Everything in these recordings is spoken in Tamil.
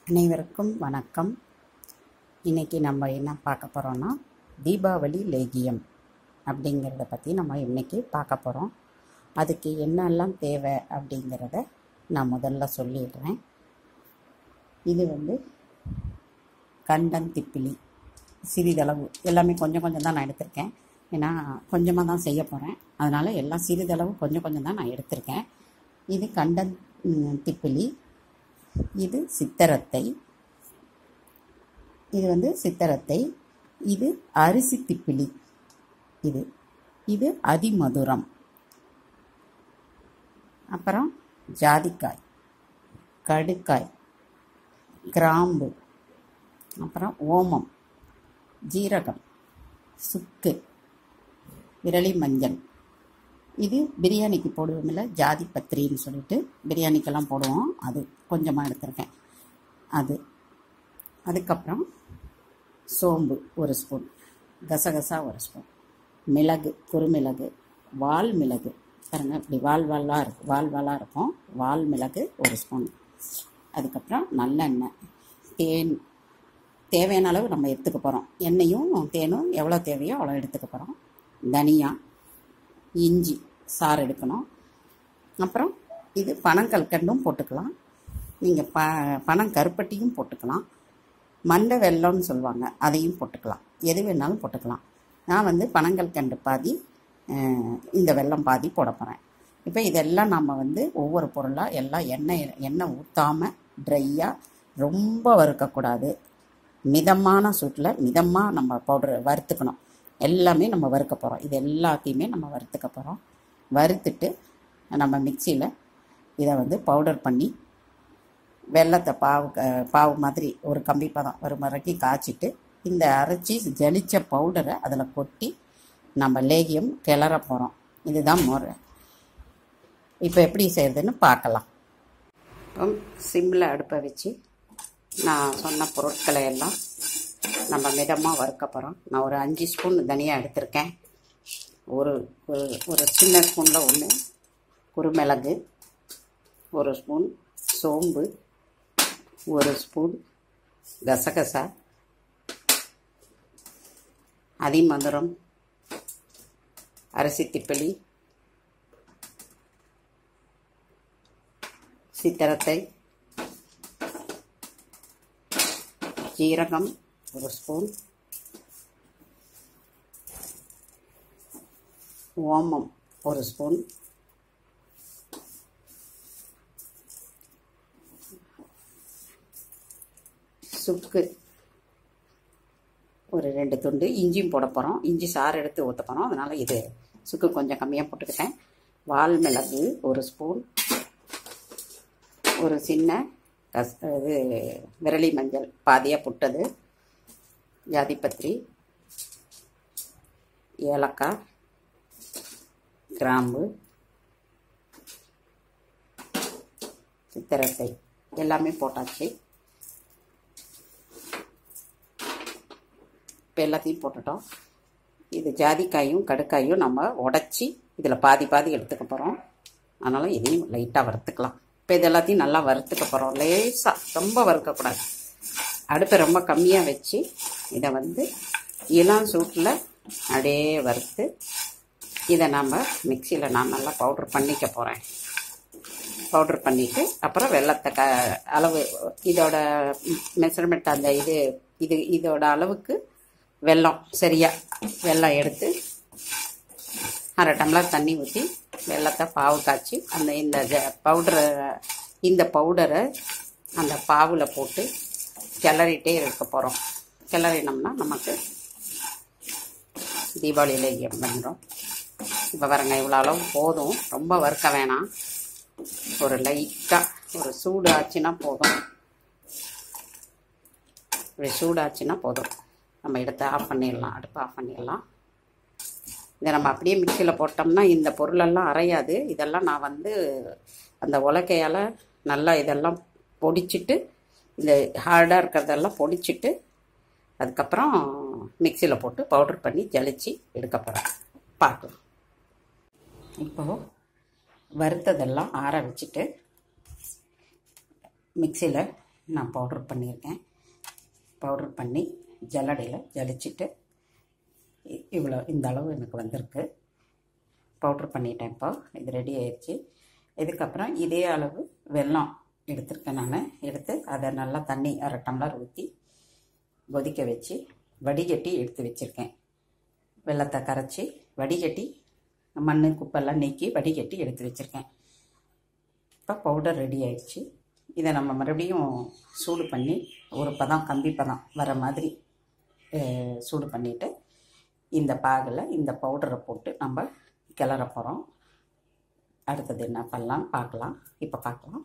அனைவருக்கும் வணக்கம் இன்றைக்கி நம்ம என்ன பார்க்க போகிறோன்னா தீபாவளி லேகியம் அப்படிங்கிறத பற்றி நம்ம இன்றைக்கி பார்க்க போகிறோம் அதுக்கு என்னெல்லாம் தேவை அப்படிங்கிறத நான் முதல்ல சொல்லிடுறேன் இது வந்து கண்டன் திப்பிலி சிறிதளவு எல்லாமே கொஞ்சம் கொஞ்சம் தான் நான் எடுத்திருக்கேன் ஏன்னா கொஞ்சமாக தான் செய்ய போகிறேன் அதனால் எல்லாம் சிறிதளவு கொஞ்சம் கொஞ்சம் தான் நான் எடுத்திருக்கேன் இது கண்டன் ம், திப்பிலி இது சித்தரத்தை இது வந்து சித்தரத்தை இது அரிசி திப்பிலி இது இது அதிமதுரம் அப்புறம் ஜாதிக்காய் கடுக்காய் கிராம்பு அப்புறம் ஓமம் ஜீரகம் சுக்கு விரலி மஞ்சள் இது பிரியாணிக்கு போடுவோம்ல ஜாதி பத்திரின்னு சொல்லிட்டு பிரியாணிக்கெல்லாம் போடுவோம் அது கொஞ்சமாக எடுத்திருக்கேன் அது அதுக்கப்புறம் சோம்பு ஒரு ஸ்பூன் கசகசா ஒரு ஸ்பூன் மிளகு குறுமிளகு வால் மிளகு பாருங்க இப்படி வால் வாலாக இருக்கும் வால் வாலாக இருக்கும் வால் மிளகு ஒரு ஸ்பூன் அதுக்கப்புறம் நல்லெண்ணெய் தேன் தேவையான அளவு நம்ம எடுத்துக்க போகிறோம் எண்ணெயும் தேனும் எவ்வளோ தேவையோ அவ்வளோ எடுத்துக்க போகிறோம் தனியா இஞ்சி சாறு எடுக்கணும் அப்புறம் இது பனங்கற்கண்டும் போட்டுக்கலாம் நீங்கள் ப பனங்கருப்பட்டியும் போட்டுக்கலாம் மண்டை வெல்லம்னு சொல்லுவாங்க அதையும் போட்டுக்கலாம் எது வேணாலும் போட்டுக்கலாம் நான் வந்து பனங்கற்கண்டு பாதி அஹ், இந்த வெல்லம் பாதி போட போகிறேன் இப்போ இதெல்லாம் நம்ம வந்து ஒவ்வொரு பொருளாக எல்லாம் எண்ணெய் எண்ணெய் ஊற்றாமல் ட்ரையாக ரொம்ப வறுக்கக்கூடாது மிதமான சூட்டில் மிதமாக நம்ம பவுடர் வறுத்துக்கணும் எல்லாமே நம்ம வறுக்க போகிறோம் இது எல்லாத்தையுமே நம்ம வறுத்துக்க போகிறோம் வறுத்துட்டு நம்ம மிக்சியில் இதை வந்து பவுடர் பண்ணி வெள்ளத்தை பாவு க- பாவு மாதிரி ஒரு கம்பி பதம் ஒரு முறைக்கு காய்ச்சிட்டு இந்த அரைச்சி ஜலிச்ச பவுடரை அதில் கொட்டி நம்ம லேகியம் கிளற போகிறோம் இதுதான் முறை இப்போ எப்படி செய்யறதுன்னு பார்க்கலாம் இப்போ சிம்மில் அடுப்பை வச்சு நான் சொன்ன பொருட்களை எல்லாம் நம்ம மிதமாக வறுக்க போகிறோம் நான் ஒரு அஞ்சு ஸ்பூன் தனியாக எடுத்திருக்கேன் ஒரு ஒரு ஒரு சின்ன ஸ்பூனில் ஒன்று குருமிளகு ஒரு ஸ்பூன் சோம்பு ஒரு ஸ்பூன் கசகசா அதிமதுரம் அரிசி திப்பிலி சித்திரத்தை ஜீரகம் ஒரு ஸ்பூன் ஓமம் ஒரு ஸ்பூன் சுக்கு ஒரு ரெண்டு துண்டு இஞ்சியும் போட போகிறோம் இஞ்சி சாறு எடுத்து ஊற்ற போகிறோம் அதனால் இது சுக்கு கொஞ்சம் கம்மியாக போட்டுக்கிட்டேன் வால் மிளகு ஒரு ஸ்பூன் ஒரு சின்ன கஸ் இது விரலி மஞ்சள் பாதியாக புட்டது ஜாதிப்பத்திரி ஏலக்காய் கிராம்பு சித்திரத்தை எல்லாமே போட்டாச்சு இப்போ எல்லாத்தையும் போட்டுட்டோம் இது ஜாதிக்காயும் கடுக்காயும் நம்ம உடச்சி இதில் பாதி பாதி எடுத்துக்க போகிறோம் அதனால் இதையும் லைட்டாக வறுத்துக்கலாம் இப்போ இது எல்லாத்தையும் நல்லா வறுத்துக்க போகிறோம் லேசாக ரொம்ப வறுக்கக்கூடாது அடுப்பை ரொம்ப கம்மியாக வச்சு இதை வந்து இளம் சூட்டில் அப்படியே வறுத்து இதை நம்ம மிக்சியில் நான் நல்லா பவுட்ரு பண்ணிக்க போகிறேன் பவுட்ரு பண்ணிவிட்டு அப்புறம் வெள்ளத்தை க அளவு இதோட மெஷர்மெண்ட் அந்த இது இது இதோட அளவுக்கு வெல்லம் சரியா வெல்லம் எடுத்து அரை டம்ளர் தண்ணி ஊற்றி வெள்ளத்தை பாவு காய்ச்சி அந்த இந்த ஜ- பவுடரை இந்த பவுடரை அந்த பாவில் போட்டு கிளறிட்டே இருக்க போகிறோம் கிளறினோம்னா நமக்கு தீபாவளி லேகியம் பண்ணுறோம் இப்போ பாருங்க இவ்வளோ அளவு போதும் ரொம்ப வறுக்க வேணாம் ஒரு லைட்டாக ஒரு சூடு ஆச்சுன்னா போதும் இப்படி சூடாச்சுன்னா போதும் நம்ம எடுத்து ஆஃப் பண்ணிடலாம் அடுப்பு ஆஃப் பண்ணிடலாம் இதை நம்ம அப்படியே மிக்சியில் போட்டோம்னா இந்த பொருளெல்லாம் அரையாது இதெல்லாம் நான் வந்து அந்த உலக்கையால் நல்லா இதெல்லாம் பொடிச்சிட்டு இந்த ஹார்டாக இருக்கிறதெல்லாம் பொடிச்சிட்டு அதுக்கப்புறம் மிக்சியில் போட்டு பவுடர் பண்ணி ஜலிச்சு எடுக்க போகிறேன் பார்க்கலாம் இப்போது வறுத்ததெல்லாம் ஆற வச்சுட்டு மிக்சியில் நான் பவுடர் பண்ணியிருக்கேன் பவுடர் பண்ணி ஜல்லடையில் ஜலிச்சிட்டு இ- இவ்வளோ இந்த அளவு எனக்கு வந்திருக்கு பவுட்ரு பண்ணிட்டேன் இப்போ இது ரெடி ஆயிடுச்சு இதுக்கப்புறம் இதே அளவு வெல்லம் எடுத்திருக்கேன் நான் எடுத்து அதை நல்லா தண்ணி அரை டம்ளர் ஊற்றி கொதிக்க வச்சு வடிகட்டி எடுத்து வச்சுருக்கேன் வெள்ளத்தை கரைச்சி வடிகட்டி மண் குப்பெல்லாம் நீக்கி வடிகட்டி எடுத்து வச்சுருக்கேன் இப்போ பவுடர் ரெடி ஆயிடுச்சு இதை நம்ம மறுபடியும் சூடு பண்ணி ஒரு பதம் கம்பி பதம் வர மாதிரி அஹ், சூடு பண்ணிவிட்டு இந்த பாகில் இந்த பவுடரை போட்டு நம்ம கிளற போகிறோம் அடுத்தது என்ன பண்ணலாம் பார்க்கலாம் இப்போ பார்க்கலாம்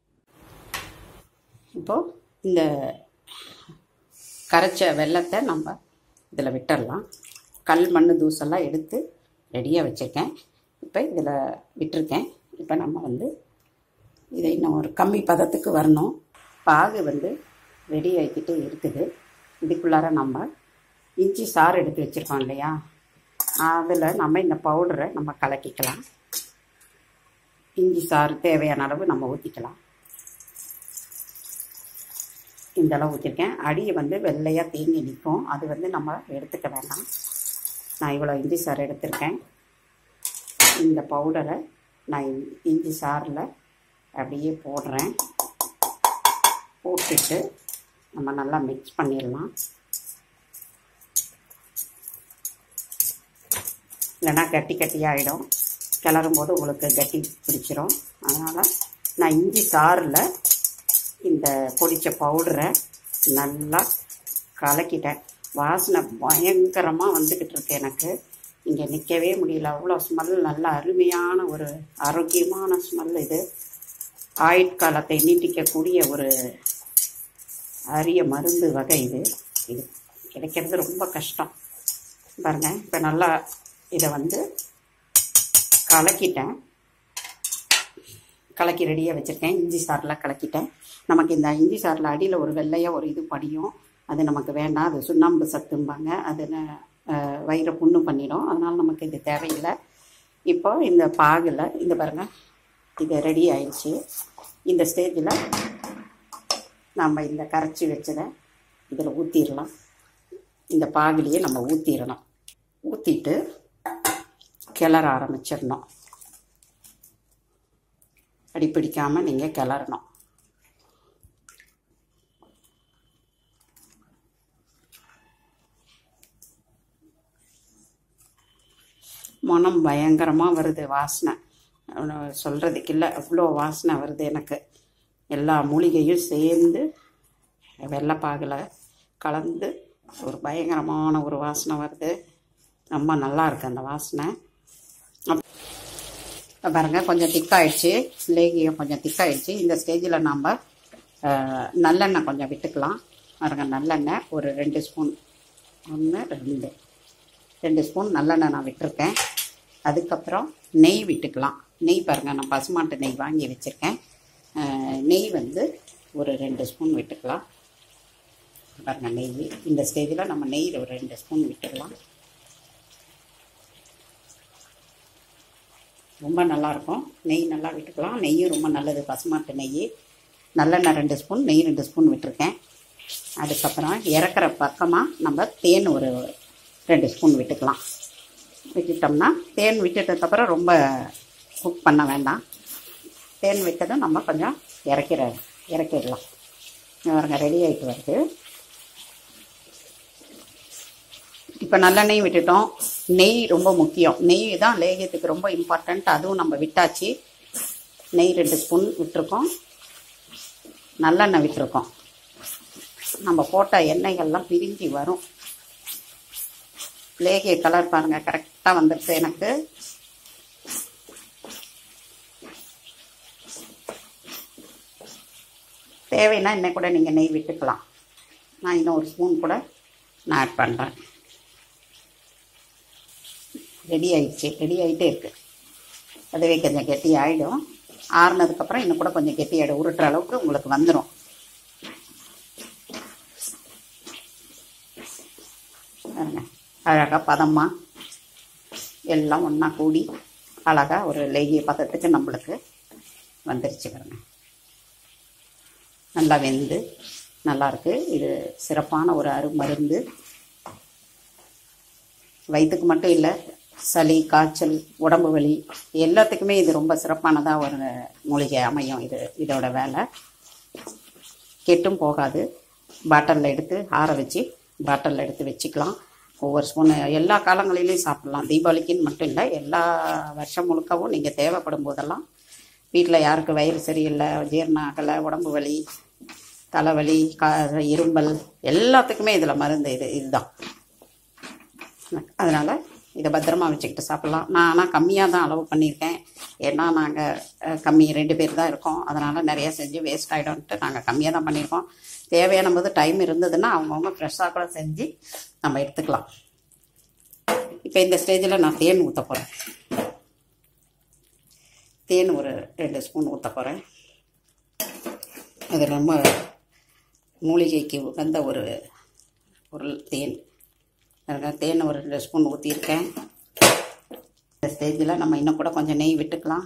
இப்போது இந்த கரைச்ச வெள்ளத்தை நம்ம இதில் விட்டுடலாம் கல் மண் தூசெல்லாம் எடுத்து ரெடியாக வச்சுருக்கேன் இப்போ இதில் விட்டுருக்கேன் இப்போ நம்ம வந்து இதை இன்னும் ஒரு கம்மி பதத்துக்கு வரணும் பாகு வந்து ரெடி ஆகிக்கிட்டே இருக்குது இதுக்குள்ளார நம்ம இஞ்சி சாறு எடுத்து வச்சுருக்கோம் இல்லையா அதில் நம்ம இந்த பவுடரை நம்ம கலக்கிக்கலாம் இஞ்சி சாறு தேவையான அளவு நம்ம ஊற்றிக்கலாம் இந்த அளவு ஊற்றிருக்கேன் அடியை வந்து வெள்ளையாக தேங்கி நிற்கும் அது வந்து நம்ம எடுத்துக்க வேண்டாம் நான் இவ்வளோ இஞ்சி சாறு எடுத்திருக்கேன் இந்த பவுடரை நான் இ- இஞ்சி சாறில் அப்படியே போடுறேன் போட்டுட்டு நம்ம நல்லா மிக்ஸ் பண்ணிடலாம் இல்லைன்னா கட்டி கட்டியாகிடும் கிளறும் போது உங்களுக்கு கட்டி பிடிச்சிரும் அதனால் நான் இஞ்சி சாறில் இந்த பொடிச்ச பவுடரை நல்லா கலக்கிட்டேன் வாசனை பயங்கரமாக வந்துக்கிட்டு இருக்கு எனக்கு இங்கே நிற்கவே முடியல அவ்வளோ ஸ்மெல் நல்ல அருமையான ஒரு ஆரோக்கியமான ஸ்மெல் இது ஆயுட்காலத்தை நீட்டிக்கக்கூடிய ஒரு அரிய மருந்து வகை இது இது கிடைக்கிறது ரொம்ப கஷ்டம் பாருங்க இப்போ நல்லா இதை வந்து கலக்கிட்டேன் கலக்கி ரெடியாக வச்சுருக்கேன் இஞ்சி சாறில் கலக்கிட்டேன் நமக்கு இந்த இஞ்சி சாறில் அடியில் ஒரு வெள்ளையாக ஒரு இது படியும் அது நமக்கு வேண்டாம் அது சுண்ணாம்பு சத்தும்பாங்க அது ந- அஹ், வயிறை புண்ணு பண்ணிடும் அதனால் நமக்கு இது தேவையில்லை இப்போ இந்த பாகில் இந்த பாருங்க இது ரெடி ஆயிடுச்சு இந்த ஸ்டேஜில் நம்ம இந்த கரைச்சி வச்சதை இதில் ஊற்றிடலாம் இந்த பாகிலேயே நம்ம ஊற்றிடணும் ஊற்றிட்டு கிளற ஆரம்பிச்சிடணும் அடிப்பிடிக்காமல் நீங்கள் கிளறணும் மனம் பயங்கரமாக வருது வாசனை சொல்கிறதுக்கு இல்லை அவ்வளோ வாசனை வருது எனக்கு எல்லா மூலிகையும் சேர்ந்து வெள்ளைப்பாகில் கலந்து ஒரு பயங்கரமான ஒரு வாசனை வருது ரொம்ப நல்லா இருக்கு அந்த வாசனை அப்~ இப்ப பாருங்க கொஞ்சம் திக்காயிடுச்சு லேகியம் கொஞ்சம் திக்காயிடுச்சு இந்த ஸ்டேஜில் நாம் நல்லெண்ணெய் கொஞ்சம் விட்டுக்கலாம் பாருங்க நல்லெண்ணெய் ஒரு ரெண்டு ஸ்பூன் ஒன்று ரெண்டு ரெண்டு ஸ்பூன் நல்லெண்ணெய் நான் விட்டுருக்கேன் அதுக்கப்புறம் நெய் விட்டுக்கலாம் நெய் பாருங்கள் நான் பசுமாட்டு நெய் வாங்கி வச்சுருக்கேன் நெய் வந்து ஒரு ரெண்டு ஸ்பூன் விட்டுக்கலாம் பாருங்கள் நெய் இந்த ஸ்டேஜில் நம்ம நெய் ஒரு ரெண்டு ஸ்பூன் விட்டுக்கலாம் ரொம்ப நல்லாயிருக்கும் நெய் நல்லா விட்டுக்கலாம் நெய்யும் ரொம்ப நல்லது பசுமாட்டு நெய் நல்லெண்ணெய் ரெண்டு ஸ்பூன் நெய் ரெண்டு ஸ்பூன் விட்டுருக்கேன் அதுக்கப்புறம் இறக்குற பக்கமாக நம்ம தேன் ஒரு ரெண்டு ஸ்பூன் விட்டுக்கலாம் விட்டுட்டோம்னா தேன் விட்டுட்டதுக்கப்புறம் ரொம்ப குக் பண்ண வேண்டாம் தேன் விட்டதும் நம்ம கொஞ்சம் இறக்கிற இறக்கிடலாம் இங்க பாருங்க ரெடி ஆகிட்டு வருது இப்போ நல்லெண்ணெய் விட்டுட்டோம் நெய் ரொம்ப முக்கியம் நெய் தான் லேகியத்துக்கு ரொம்ப இம்பார்ட்டண்ட் அதுவும் நம்ம விட்டாச்சு நெய் ரெண்டு ஸ்பூன் விட்டுருக்கோம் நல்லெண்ணெய் விட்டுருக்கோம் நம்ம போட்ட எண்ணெய்கள்லாம் பிரிஞ்சு வரும் லேகிய கலர் பாருங்க கரெக்டாக வந்துடுச்சு எனக்கு தேவைன்னா இன்னும் கூட நீங்கள் நெய் விட்டுக்கலாம் நான் இன்னும் ஒரு ஸ்பூன் கூட நான் ஆட் பண்ணுறேன் ரெடி ஆயிடுச்சு ரெடி ஆகிட்டே இருக்கு அதுவே கொஞ்சம் கெட்டி ஆகிடும் ஆறுனதுக்கப்புறம் இன்னும் கூட கொஞ்சம் கெட்டி ஆகிடும் உருட்டுற அளவுக்கு உங்களுக்கு வந்துடும் பாருங்க அழகாக பதமாக எல்லாம் ஒன்றா கூடி அழகாக ஒரு லேகிய பதத்துக்கு நம்மளுக்கு வந்துருச்சு பாருங்க நல்லா வெந்து நல்லாயிருக்கு இது சிறப்பான ஒரு அருமருந்து வயிற்றுக்கு மட்டும் இல்லை சளி காய்ச்சல் உடம்பு வலி எல்லாத்துக்குமே இது ரொம்ப சிறப்பானதாக ஒரு மூலிகை அமையும் இது இதோட வேலை கெட்டும் போகாது பாட்டிலில் எடுத்து ஆற வச்சு பாட்டிலில் எடுத்து வச்சுக்கலாம் ஒவ்வொரு ஸ்பூன் எல்லா காலங்களிலையும் சாப்பிட்லாம் தீபாவளிக்குன்னு மட்டும் இல்லை எல்லா வருஷம் முழுக்கவும் நீங்கள் தேவைப்படும் போதெல்லாம் வீட்டில் யாருக்கு வயிறு சரியில்லை ஜீரணம் ஆகலை உடம்பு வலி தலைவலி கா இரும்பல் எல்லாத்துக்குமே இதில் மருந்து இது இதுதான் அதனால் இதை பத்திரமா வச்சுக்கிட்டு சாப்பிட்லாம் நான் ஆனால் கம்மியாக தான் அளவு பண்ணியிருக்கேன் ஏன்னா நாங்கள் கம்மி ரெண்டு பேர் தான் இருக்கோம் அதனால் நிறைய செஞ்சு வேஸ்ட் ஆகிடும்ன்ட்டு நாங்கள் கம்மியாக தான் பண்ணியிருக்கோம் தேவையான போது டைம் இருந்ததுன்னா அவங்கவுங்க ஃப்ரெஷ்ஷாக கூட செஞ்சு நம்ம எடுத்துக்கலாம் இப்போ இந்த ஸ்டேஜில் நான் தேன் ஊற்ற போகிறேன் தேன் ஒரு ரெண்டு ஸ்பூன் ஊற்ற போகிறேன் அது ரொம்ப மூலிகைக்கு உகந்த ஒரு பொருள் தேன் அதுக்காக தேன் ஒரு ரெண்டு ஸ்பூன் ஊற்றிருக்கேன் இந்த ஸ்டேஜில் நம்ம இன்னும் கூட கொஞ்சம் நெய் விட்டுக்கலாம்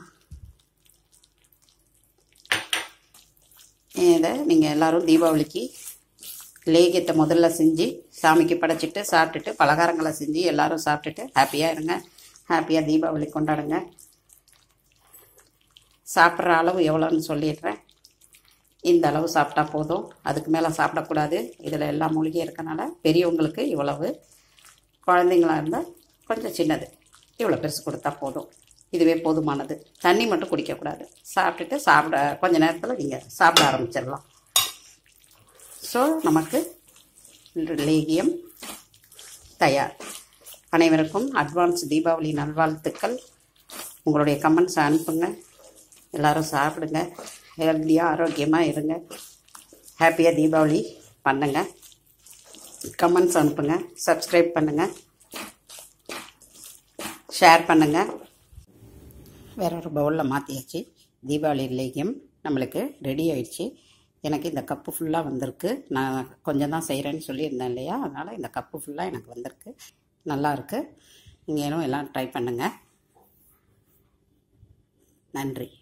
இதை நீங்கள் எல்லோரும் தீபாவளிக்கு லேகியத்தை முதல்ல செஞ்சு சாமிக்கு படைச்சிட்டு சாப்பிட்டுட்டு பலகாரங்களை செஞ்சு எல்லோரும் சாப்பிட்டுட்டு ஹாப்பியாக இருங்க ஹாப்பியாக தீபாவளி கொண்டாடுங்க சாப்பிட்ற அளவு எவ்வளோன்னு சொல்லிடுறேன் இந்த அளவு சாப்பிட்டா போதும் அதுக்கு மேலே சாப்பிடக்கூடாது இதில் எல்லா மூலிகையும் இருக்கனால பெரியவங்களுக்கு இவ்வளவு குழந்தைங்களா இருந்தால் கொஞ்சம் சின்னது இவ்வளோ பெருசு கொடுத்தா போதும் இதுவே போதுமானது தண்ணி மட்டும் குடிக்கக்கூடாது சாப்பிட்டுட்டு சாப்பிட கொஞ்ச நேரத்தில் நீங்கள் சாப்பிட ஆரம்பிச்சிடலாம் ஸோ நமக்கு லேகியம் தயார் அனைவருக்கும் அட்வான்ஸ் தீபாவளி நல்வாழ்த்துக்கள் உங்களுடைய கமெண்ட்ஸை அனுப்புங்க எல்லோரும் சாப்பிடுங்க ஹெல்த்தியாக ஆரோக்கியமாக இருங்க ஹாப்பியாக தீபாவளி பண்ணுங்கள் கமெண்ட்ஸ் அனுப்புங்க சப்ஸ்கிரைப் பண்ணுங்கள் ஷேர் பண்ணுங்கள் வேற ஒரு பவுலில் மாற்றியாச்சு தீபாவளி லேகியம் நம்மளுக்கு ரெடி ஆயிடுச்சு எனக்கு இந்த கப்பு ஃபுல்லாக வந்திருக்கு நான் கொஞ்சம் தான் செய்கிறேன்னு சொல்லியிருந்தேன் இல்லையா அதனால் இந்த கப்பு ஃபுல்லாக எனக்கு வந்திருக்கு நல்லா இருக்குது நீங்களும் எல்லாம் ட்ரை பண்ணுங்கள் நன்றி